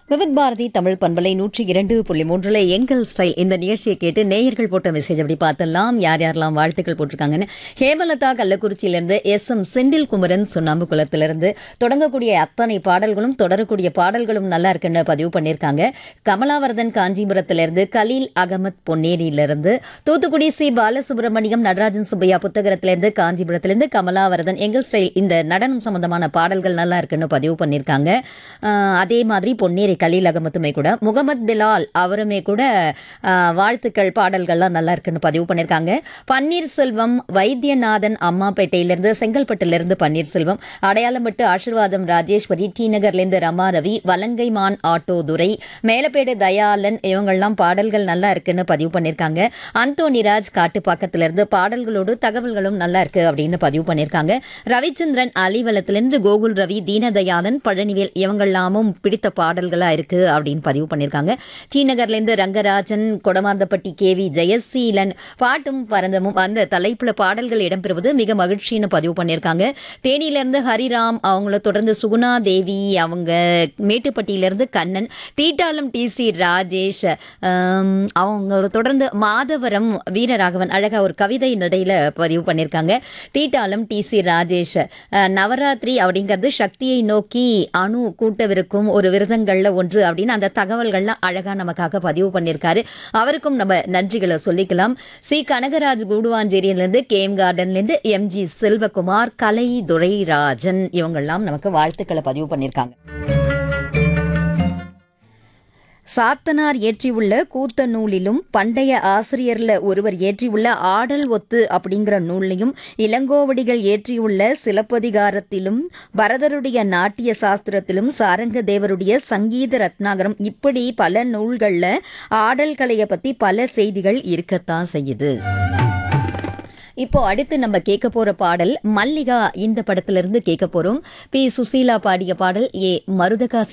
விவித் பாரதி தமிழ் பண்பலை நூற்றி இரண்டு புள்ளி மூன்றுல எங்கள் ஸ்டைல் இந்த நிகழ்ச்சியை கேட்டு நேயர்கள் போட்ட மெசேஜ் அப்படி பார்த்தலாம் யார் யாரெல்லாம் வாழ்த்துக்கள் போட்டிருக்காங்கன்னு ஹேமலதா கள்ளக்குறிச்சியிலிருந்து எஸ் எம் செந்தில் குமரன் சுண்ணாம்பு குளத்திலிருந்து தொடங்கக்கூடிய அத்தனை பாடல்களும் தொடரக்கூடிய பாடல்களும் நல்லா இருக்குன்னு பதிவு பண்ணியிருக்காங்க கமலாவர்தன் காஞ்சிபுரத்திலிருந்து கலீல் அகமத் பொன்னேரியிலிருந்து தூத்துக்குடி சி பாலசுப்ரமணியம் நடராஜன் சுப்பையா புத்தகத்திலிருந்து காஞ்சிபுரத்திலிருந்து கமலாவர்தன் எங்கள் ஸ்டைல் இந்த நடனம் சம்பந்தமான பாடல்கள் நல்லா இருக்குன்னு பதிவு பண்ணியிருக்காங்க ஆஹ் அதே மாதிரி பொன்னேரி கலீல் அகமத்துமே கூட முகமது பிலால் அவருமே கூட ஆஹ் வாழ்த்துக்கள் பாடல்கள்லாம் நல்லா இருக்குன்னு பதிவு பண்ணியிருக்காங்க பன்னீர்செல்வம் வைத்தியநாதன் அம்மாப்பேட்டையிலிருந்து செங்கல்பட்டுலேருந்து பன்னீர்செல்வம் அடையாளம்பட்டு ஆசீர்வாதம் ராஜேஸ்வரி டி நகர்லேருந்து ரமா ரவி வலங்கைமான் ஆட்டோ துரை மேலப்பேடு தயாளன் இவங்கெல்லாம் பாடல்கள் நல்லா இருக்குன்னு பதிவு பண்ணியிருக்காங்க அந்தோனிராஜ் காட்டுப்பாக்கத்திலிருந்து பாடல்களோடு தகவல்களும் நல்லா இருக்கு அப்படின்னு பதிவு பண்ணியிருக்காங்க ரவிச்சந்திரன் அலிவலத்திலிருந்து கோகுல் ரவி தீனதயாளன் பழனிவேல் இவங்கெல்லாமும் பிடித்த பாடல்களா இருக்கு அப்படின்னு பதிவு பண்ணியிருக்காங்க டி நகர்லேருந்து ரங்கராஜன் கொடமார்ந்தப்பட்டி கேவி ஜெயசீலன் பாட்டும் பரந்தமும் அந்த தலைப்புல பாடல்கள் இடம்பெறுவது மிக மகிழ்ச்சின்னு பதிவு பண்ணியிருக்காங்க தேனியிலிருந்து ஹரிராம் அவங்கள தொடர்ந்து சுகுணா தேவி அவங்க மேட்டுப்பட்டியிலிருந்து கண்ணன் தீட்டாலம் டி சி ராஜேஷ் ஆம், அவங்கள தொடர்ந்து மாதவரம் வீரராகவன் அழகா ஒரு கவிதை நடையில பதிவு பண்ணியிருக்காங்க தீட்டாலம் டி சி ராஜேஷ் அஹ், நவராத்திரி அப்படிங்கிறது சக்தியை நோக்கி அணு கூட்டவிருக்கும் ஒரு விரதங்கள்ல ஒன்று அப்படின்னு அந்த தகவல்கள்லாம் அழகா நமக்காக பதிவு பண்ணியிருக்காரு அவருக்கும் நம்ம நன்றிகளை சொல்லிக்கலாம் சி கனகராஜ் கூடுவாஞ்சேரியிலிருந்து கேம் கார்டன்லேருந்து எம்ஜி செல்வகுமார் கலை துரைராஜன் இவங்கெல்லாம் நமக்கு வாழ்த்துக்களை பதிவு பண்ணியிருக்காங்க சாத்தனார் இயற்றியுள்ள கூத்த நூலிலும் பண்டைய ஆசிரியர்ல ஒருவர் இயற்றியுள்ள ஆடல் ஒத்து அப்படிங்கிற நூல்லையும் இளங்கோவடிகள் இயற்றியுள்ள சிலப்பதிகாரத்திலும் பரதருடைய நாட்டிய சாஸ்திரத்திலும் சாரங்க தேவருடைய சங்கீத ரத்னாகரம் இப்படி பல நூல்கள்ல ஆடல் கலையை பத்தி பல செய்திகள் இருக்கத்தான் செய்யுது இப்போ அடுத்து நம்ம கேட்க போற பாடல் மல்லிகா இந்த படத்துல இருந்து கேட்க போறோம் பி சுசீலா பாடிய பாடல் ஏ மருதகாசி